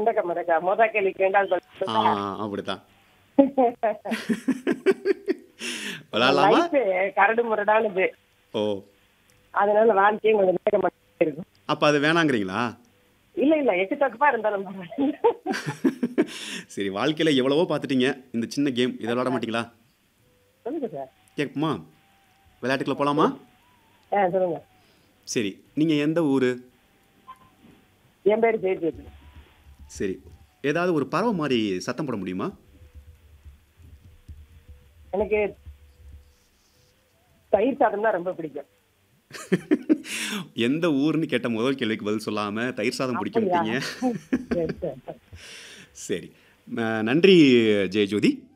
வெண்டைக்கா மரக்கா மொத கேள்விக்கு ரெண்டாவது ஆ அப்படித்தான் விளையாடலாமா லைஃப் கரடு முரடானது ஓ அதனால வாழ்க்கையும் கொஞ்சம் நேரம் இருக்கும் அப்போ அது வேணாங்கிறீங்களா இல்ல இல்ல எட்டு தக்குப்பா இருந்தாலும் பரவாயில்ல. சரி வாழ்க்கையில் எவ்வளவோ பார்த்துட்டீங்க இந்த சின்ன கேம் இதை விளையாட மாட்டீங்களா சொல்லுங்க சார் கேட்குமா விளையாட்டுக்குள்ள போகலாமா ஆ சொல்லுங்க சரி நீங்கள் எந்த ஊர் என் பேர் ஜெயஜெயந்தி சரி ஏதாவது ஒரு பறவை மாதிரி சத்தம் போட முடியுமா எனக்கு தயிர் சாதம் தான் ரொம்ப பிடிக்கும் எந்த ஊர்னு கேட்ட முதல் கேள்விக்கு பதில் சொல்லாமல் தயிர் சாதம் பிடிக்க அப்படியா? விட்டீங்க சரி, சரி. சரி அஹ் நன்றி ஜெயஜோதி